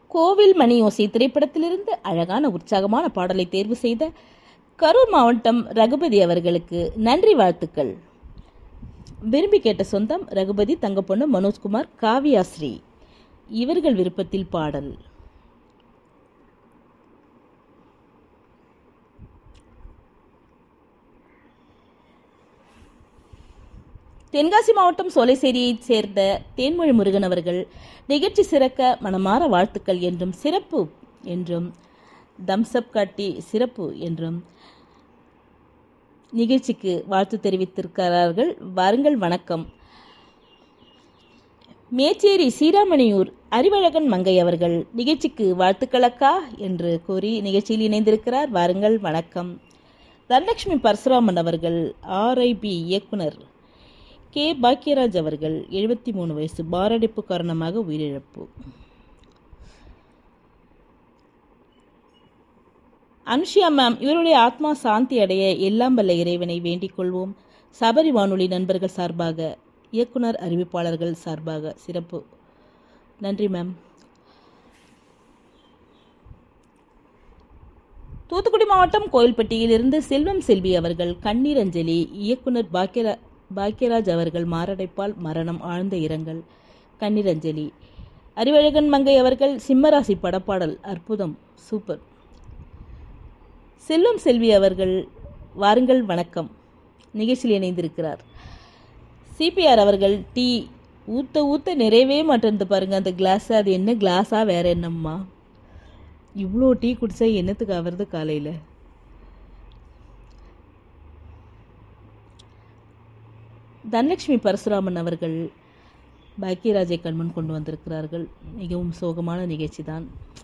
கோவில் மணி ஓசை திரைப்படத்திலிருந்து அழகான உற்சாகமான பாடலை தேர்வு செய்த கரூர் மாவட்டம் ரகுபதி அவர்களுக்கு நன்றி வாழ்த்துக்கள் விரும்பி கேட்ட சொந்தம் ரகுபதி தங்கப்பொண்ணு மனோஜ்குமார் காவியாஸ்ரீ இவர்கள் விருப்பத்தில் பாடல் தென்காசி மாவட்டம் சோலைசேரியைச் சேர்ந்த தேன்மொழி முருகன் அவர்கள் நிகழ்ச்சி சிறக்க மனமார வாழ்த்துக்கள் என்றும் சிறப்பு என்றும் தம்ஸ்அப் காட்டி சிறப்பு என்றும் நிகழ்ச்சிக்கு வாழ்த்து தெரிவித்திருக்கிறார்கள் வாருங்கள் வணக்கம் மேச்சேரி சீராமணியூர் அறிவழகன் மங்கை அவர்கள் நிகழ்ச்சிக்கு வாழ்த்துக்களக்கா என்று கூறி நிகழ்ச்சியில் இணைந்திருக்கிறார் வாருங்கள் வணக்கம் தனலட்சுமி பரசுராமன் அவர்கள் ஆர்ஐபி இயக்குனர் கே பாக்கியராஜ் அவர்கள் எழுபத்தி மூணு வயசு மாரடைப்பு காரணமாக உயிரிழப்பு அனுஷியா மேம் இவருடைய ஆத்மா சாந்தி அடைய எல்லாம் வல்ல இறைவனை வேண்டிக் கொள்வோம் சபரி வானொலி நண்பர்கள் சார்பாக இயக்குனர் அறிவிப்பாளர்கள் சார்பாக சிறப்பு நன்றி மேம் தூத்துக்குடி மாவட்டம் கோயில்பட்டியிலிருந்து செல்வம் செல்வி அவர்கள் கண்ணீர் அஞ்சலி இயக்குனர் பாக்கியரா பாக்கியராஜ் அவர்கள் மாரடைப்பால் மரணம் ஆழ்ந்த இரங்கல் கண்ணீர் அஞ்சலி அறிவழகன் மங்கை அவர்கள் சிம்மராசி படப்பாடல் அற்புதம் சூப்பர் செல்வம் செல்வி அவர்கள் வாருங்கள் வணக்கம் நிகழ்ச்சியில் இணைந்திருக்கிறார் சிபிஆர் அவர்கள் டீ ஊத்த ஊத்த நிறையவே மாட்டேன்து பாருங்க அந்த கிளாஸ் அது என்ன கிளாஸா வேற என்னம்மா இவ்வளோ டீ குடிச்சா என்னத்துக்கு ஆவறது காலையில் தனலட்சுமி பரசுராமன் அவர்கள் பாக்கியராஜை கண்மன் கொண்டு வந்திருக்கிறார்கள் மிகவும் சோகமான நிகழ்ச்சி தான்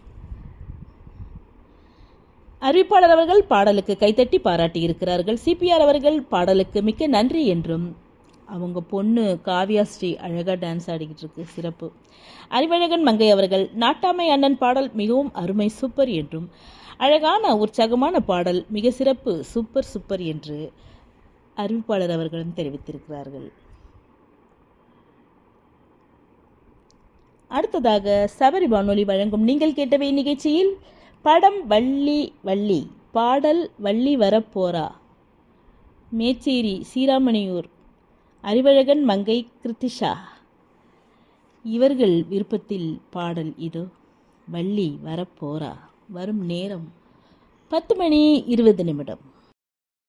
அறிவிப்பாளர் அவர்கள் பாடலுக்கு கைத்தட்டி பாராட்டி இருக்கிறார்கள் சிபிஆர் அவர்கள் பாடலுக்கு மிக்க நன்றி என்றும் அவங்க பொண்ணு காவியா ஸ்ரீ அழகாக டான்ஸ் ஆடிக்கிட்டு இருக்கு சிறப்பு அறிவழகன் மங்கை அவர்கள் நாட்டாமை அண்ணன் பாடல் மிகவும் அருமை சூப்பர் என்றும் அழகான உற்சாகமான பாடல் மிக சிறப்பு சூப்பர் சூப்பர் என்று அறிவிப்பாளர் அவர்களும் தெரிவித்திருக்கிறார்கள் அடுத்ததாக சபரி வானொலி வழங்கும் நீங்கள் கேட்டவை நிகழ்ச்சியில் படம் வள்ளி வள்ளி பாடல் வள்ளி வரப்போரா மேச்சேரி சீராமணியூர் அறிவழகன் மங்கை கிருத்திஷா இவர்கள் விருப்பத்தில் பாடல் இதோ வள்ளி வரப்போரா வரும் நேரம் பத்து மணி இருபது நிமிடம்